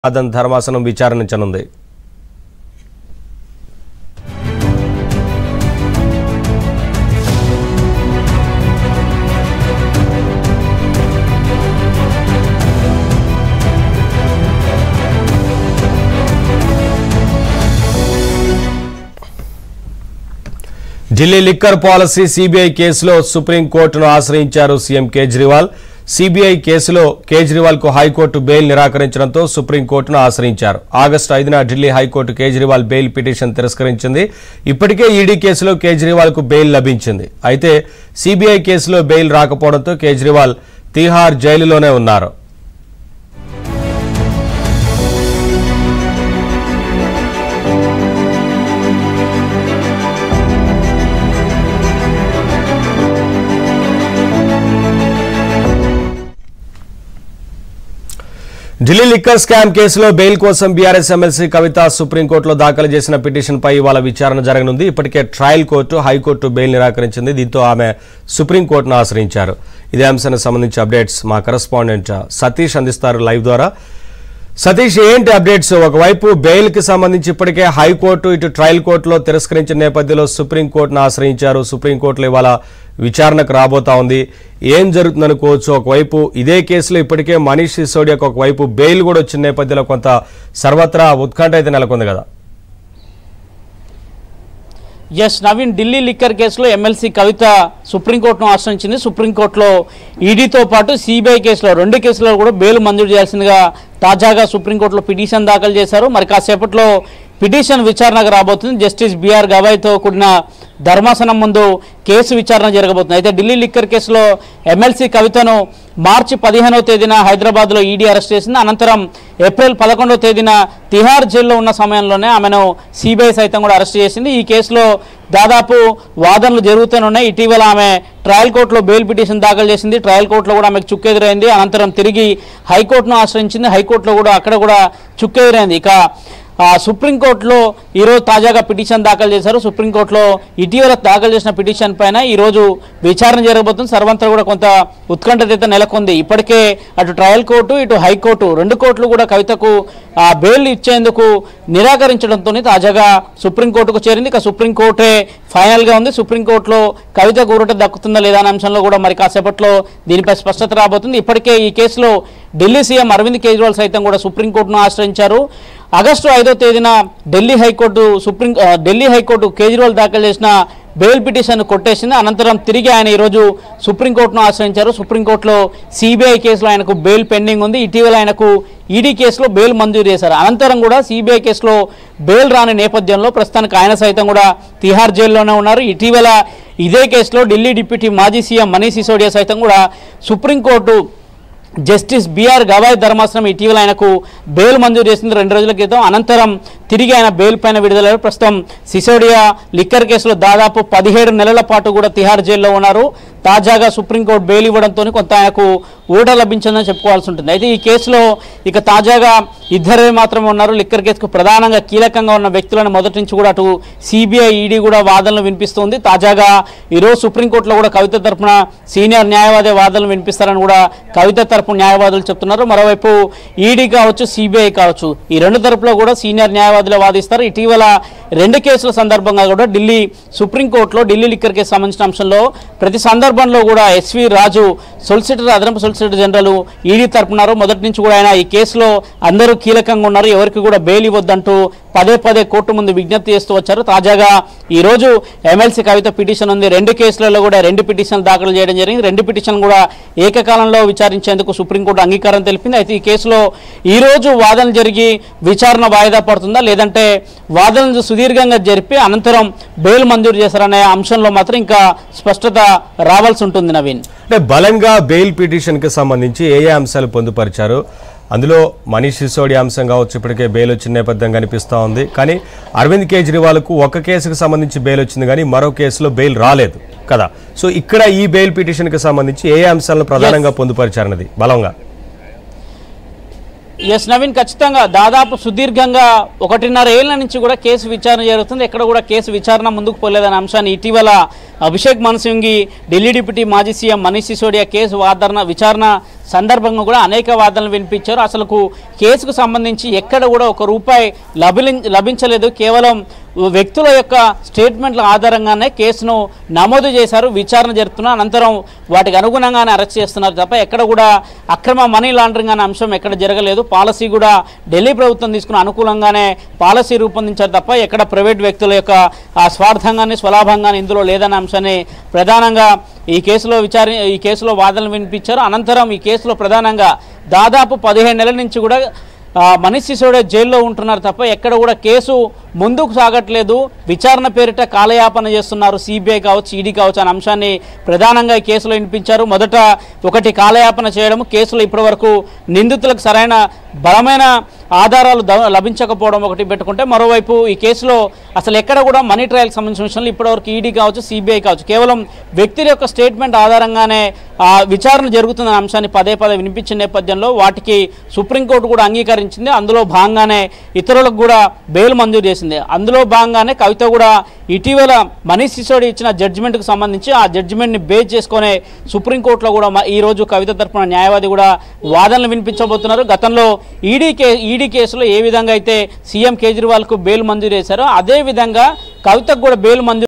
వాదన ధర్మాసనం విచారించనుంది ఢిల్లీ లిక్కర్ పాలసీ సిబిఐ కేసులో సుప్రీంకోర్టును ఆశ్రయించారు సీఎం కేజ్రీవాల్ సిబిఐ కేసులో కేజ్రీవాల్ కు హైకోర్టు బెయిల్ నిరాకరించడంతో సుప్రీంకోర్టును ఆశ్రయించారు ఆగస్టు ఐదున Delhi high court Kejriwal bail petition తిరస్కరించింది ఇప్పటికే ఈడీ కేసులో కేజ్రీవాల్ కు బెయిల్ లభించింది అయితే సిబిఐ కేసులో బెయిల్ రాకపోవడంతో కేజ్రీవాల్ తీహార్ జైలులోనే ఉన్నారు ఢిల్లీ లిక్కర్ స్కామ్ కేసులో బెయిల్ కోసం బీఆర్ఎస్ ఎమ్మెల్సీ కవిత సుప్రీంకోర్టులో దాఖలు చేసిన పిటిషన్పై ఇవాళ విచారణ జరగనుంది ఇప్పటికే ట్రయల్ కోర్టు హైకోర్టు బెయిల్ నిరాకరించింది దీంతో ఆమె సుప్రీంకోర్టును ఆశ్రయించారు ఇదే అంశానికి సంబంధించి అప్డేట్స్ మా కరెస్పాండెంట్ సతీష్ అందిస్తారు లైవ్ ద్వారా సతీష్ ఏంటి అప్డేట్స్ ఒకవైపు బెయిల్ కి సంబంధించి ఇప్పటికే హైకోర్టు ఇటు ట్రయల్ కోర్టులో తిరస్కరించిన నేపథ్యంలో సుప్రీంకోర్టును ఆశ్రయించారు సుప్రీంకోర్టులో ఇవాళ విచారణకు రాబోతా ఉంది ఏం జరుగుతుందనుకోవచ్చు ఒకవైపు ఇదే కేసులో ఇప్పటికే మనీష్ సిసోడియాకు ఒకవైపు బెయిల్ కూడా వచ్చిన నేపథ్యంలో కొంత సర్వత్రా ఉత్కంఠ అయితే నెలకొంది కదా ఎస్ నవీన్ ఢిల్లీ లిక్కర్ కేసులో ఎమ్మెల్సీ కవిత సుప్రీంకోర్టును ఆశ్రయించింది సుప్రీంకోర్టులో ఈడీతో పాటు సిబిఐ కేసులో రెండు కేసులలో కూడా బెయిల్ మంజూరు చేయాల్సిందిగా తాజాగా సుప్రీంకోర్టులో పిటిషన్ దాఖలు చేశారు మరి కాసేపట్లో పిటిషన్ విచారణకు రాబోతుంది జస్టిస్ బిఆర్ గవాయ్తో కూడిన ధర్మాసనం ముందు కేసు విచారణ జరగబోతుంది అయితే ఢిల్లీ లిక్కర్ కేసులో ఎమ్మెల్సీ కవితను మార్చి పదిహేనవ తేదీన హైదరాబాద్లో ఈడీ అరెస్ట్ చేసింది అనంతరం ఏప్రిల్ పదకొండవ తేదీన తిహార్ జైల్లో ఉన్న సమయంలోనే ఆమెను సిబిఐ సైతం కూడా అరెస్ట్ చేసింది ఈ కేసులో దాదాపు వాదనలు జరుగుతూనే ఉన్నాయి ఇటీవల ఆమె ట్రయల్ కోర్టులో బెయిల్ పిటిషన్ దాఖలు చేసింది ట్రయల్ కోర్టులో కూడా ఆమెకు చుక్కెదురైంది అనంతరం తిరిగి హైకోర్టును ఆశ్రయించింది హైకోర్టులో కూడా అక్కడ కూడా చుక్కెదురైంది ఇక ఆ, సుప్రీంకోర్టులో ఈరోజు తాజాగా పిటిషన్ దాఖలు చేశారు సుప్రీంకోర్టులో ఇటీవల దాఖలు చేసిన పిటిషన్ పైన ఈరోజు విచారణ జరగబోతుంది సర్వంతా కూడా కొంత ఉత్కంఠత అయితే నెలకొంది ఇప్పటికే అటు ట్రయల్ కోర్టు ఇటు హైకోర్టు రెండు కోర్టులు కూడా కవితకు ఆ బెయిల్ ఇచ్చేందుకు నిరాకరించడంతో తాజాగా సుప్రీంకోర్టుకు చేరింది ఇక సుప్రీంకోర్టే ఫైనల్గా ఉంది సుప్రీంకోర్టులో కవిత ఊరట దక్కుతుందా లేదా అనే అంశంలో కూడా మరి కాసేపట్లో దీనిపై స్పష్టత రాబోతుంది ఇప్పటికే ఈ కేసులో ఢిల్లీ సీఎం అరవింద్ కేజ్రీవాల్ సైతం కూడా సుప్రీంకోర్టును ఆశ్రయించారు ఆగస్టు ఐదో తేదీన ఢిల్లీ హైకోర్టు సుప్రీం ఆ, ఢిల్లీ హైకోర్టు కేజ్రీవాల్ దాఖలు చేసిన బెయిల్ పిటిషన్ కొట్టేసింది అనంతరం తిరిగి ఆయన ఈరోజు సుప్రీంకోర్టును ఆశ్రయించారు సుప్రీంకోర్టులో సిబిఐ కేసులో ఆయనకు బెయిల్ పెండింగ్ ఉంది ఇటీవల ఆయనకు ఈడీ కేసులో బెయిల్ మంజూరు చేశారు అనంతరం కూడా సిబిఐ కేసులో బెయిల్ రాని నేపథ్యంలో ప్రస్తుతానికి ఆయన సైతం కూడా తిహార్ జైల్లోనే ఉన్నారు ఇటీవల ఇదే కేసులో ఢిల్లీ డిప్యూటీ మాజీ సీఎం మనీష్ సిసోడియా సైతం కూడా సుప్రీంకోర్టు జస్టిస్ బిఆర్ గవాయ్ ధర్మాసనం ఇటీవల ఆయనకు బెయిల్ మంజూరు చేసింది రెండు రోజుల క్రితం అనంతరం తిరిగి ఆయన బెయిల్ పైన విడుదలయ్యారు ప్రస్తుతం సిసోడియా లిక్కర్ కేసులో దాదాపు పదిహేడు నెలల పాటు కూడా తిహార్ జైల్లో ఉన్నారు తాజాగా సుప్రీంకోర్టు బెయిల్ ఇవ్వడంతో కొంత ఆయనకు ఊట లభించిందని చెప్పుకోవాల్సి ఉంటుంది అయితే ఈ కేసులో ఇక తాజాగా ఇద్దరే మాత్రమే ఉన్నారు లిక్కర్ కేసుకు ప్రధానంగా కీలకంగా ఉన్న వ్యక్తులను మొదటి నుంచి కూడా అటు సిబిఐ ఈడీ కూడా వాదనలు వినిపిస్తుంది తాజాగా ఈరోజు సుప్రీంకోర్టులో కూడా కవిత తరపున సీనియర్ న్యాయవాది వాదనలు వినిపిస్తారని కూడా కవిత తరపు న్యాయవాదులు చెప్తున్నారు మరోవైపు ఈడీ కావచ్చు సిబిఐ కావచ్చు ఈ రెండు తరపులో కూడా సీనియర్ న్యాయవాదులు వాదిస్తారు ఇటీవల రెండు కేసుల సందర్భంగా కూడా ఢిల్లీ సుప్రీంకోర్టులో ఢిల్లీ లిక్కర్ కేసు సంబంధించిన అంశంలో ప్రతి సందర్భంలో కూడా ఎస్వి రాజు సొలిసిటర్ అదనపు సొలిసిటర్ జనరల్ ఈడీ తరపున్నారు మొదటి నుంచి కూడా ఆయన ఈ కేసులో అందరూ కీలకంగా ఉన్నారు ఎవరికి కూడా బెయిల్ ఇవ్వద్దంటూ పదే పదే కోర్టు ముందు విజ్ఞప్తి చేస్తూ వచ్చారు తాజాగా ఈ రోజు ఎమ్మెల్సీ కవిత పిటిషన్ ఉంది రెండు కేసులలో కూడా రెండు పిటిషన్లు దాఖలు చేయడం జరిగింది రెండు పిటిషన్ కూడా ఏకకాలంలో విచారించేందుకు సుప్రీంకోర్టు అంగీకారం తెలిపింది అయితే ఈ కేసులో ఈ రోజు వాదన జరిగి విచారణ వాయిదా పడుతుందా లేదంటే వాదనలు సుదీర్ఘంగా జరిపి అనంతరం బెయిల్ మంజూరు చేశారనే అంశంలో మాత్రం ఇంకా స్పష్టత రావాల్సి ఉంటుంది నవీన్ అంటే బలంగా బెయిల్ పిటిషన్ కి సంబంధించి ఏ ఏ అంశాలు పొందుపరిచారు అందులో మనీష్ సిసోడియా అంశం కావచ్చు ఇప్పటికే బెయిల్ వచ్చిన నేపథ్యం కనిపిస్తూ ఉంది కానీ అరవింద్ కేజ్రీవాల్కు ఒక కేసుకు సంబంధించి బెయిల్ వచ్చింది కానీ మరో కేసులో బెయిల్ రాలేదు కదా సో ఇక్కడ ఈ బెయిల్ పిటిషన్కి సంబంధించి ఏ ఏ అంశాలను ప్రధానంగా పొందుపరిచారన్నది బలంగా ఎస్ నవీన్ ఖచ్చితంగా దాదాపు సుదీర్ఘంగా ఒకటిన్నర ఏళ్ల నుంచి కూడా కేసు విచారణ జరుగుతుంది ఎక్కడ కూడా కేసు విచారణ ముందుకు పోలేదనే అంశాన్ని ఇటీవల అభిషేక్ మన్సింగి ఢిల్లీ డిప్యూటీ మాజీ సీఎం మనీష్ సిసోడియా కేసు వాదన విచారణ సందర్భంగా కూడా అనేక వాదనలు వినిపించారు అసలుకు కేసుకు సంబంధించి ఎక్కడ కూడా ఒక రూపాయి లభి లభించలేదు కేవలం వ్యక్తుల యొక్క స్టేట్మెంట్ల ఆధారంగానే కేసును నమోదు చేశారు విచారణ జరుపుతున్నారు అనంతరం వాటికి అనుగుణంగానే అరెస్ట్ చేస్తున్నారు తప్ప ఎక్కడ కూడా అక్రమ మనీ లాండరింగ్ అనే అంశం ఎక్కడ జరగలేదు పాలసీ కూడా ఢిల్లీ ప్రభుత్వం తీసుకున్న అనుకూలంగానే పాలసీ రూపొందించారు తప్ప ఎక్కడ ప్రైవేట్ వ్యక్తుల యొక్క ఆ స్వార్థంగానే స్వలాభంగానే ఇందులో లేదనే అంశాన్ని ప్రధానంగా ఈ కేసులో విచారి ఈ కేసులో వాదనలు వినిపించారు అనంతరం ఈ కేసులో ప్రధానంగా దాదాపు పదిహేను నెలల నుంచి కూడా ఆ, మనీష్ సిసోడే జైల్లో ఉంటున్నారు తప్ప ఎక్కడ కూడా కేసు ముందుకు సాగట్లేదు విచారణ పేరిట కాలయాపన చేస్తున్నారు సిబిఐ కావచ్చు ఈడీ కావచ్చు అనే అంశాన్ని ప్రధానంగా ఈ కేసులో వినిపించారు మొదట ఒకటి కాలయాపన చేయడం కేసులో ఇప్పటివరకు నిందితులకు సరైన బలమైన ఆధారాలు ద- లభించకపోవడం ఒకటి పెట్టుకుంటే మరోవైపు ఈ కేసులో అసలు ఎక్కడ కూడా మనీ ట్రయల్కి సంబంధించిన విషయంలో ఇప్పటివరకు ఈడీ కావచ్చు సిబిఐ కావచ్చు కేవలం వ్యక్తుల యొక్క స్టేట్మెంట్ ఆధారంగానే ఆ, విచారణ జరుగుతున్న అంశాన్ని పదే పదే వినిపించిన నేపథ్యంలో వాటికి సుప్రీంకోర్టు కూడా అంగీకరించింది అందులో భాగంగానే ఇతరులకు కూడా బెయిల్ మంజూరు చేసింది అందులో భాగంగానే కవిత కూడా ఇటీవల మనీష్ సిసోడి ఇచ్చిన జడ్జిమెంట్కి సంబంధించి ఆ జడ్జిమెంట్ని బేస్ చేసుకునే సుప్రీంకోర్టులో కూడా మ- ఈ రోజు కవిత తరపున న్యాయవాది కూడా వాదనలు వినిపించబోతున్నారు గతంలో ఈడీ కే ఈడీ కేసులో ఏ విధంగా అయితే సీఎం కేజ్రీవాల్కు బెయిల్ మంజూరు చేశారో అదే విధంగా కవితకు కూడా బెయిల్ మంజూరు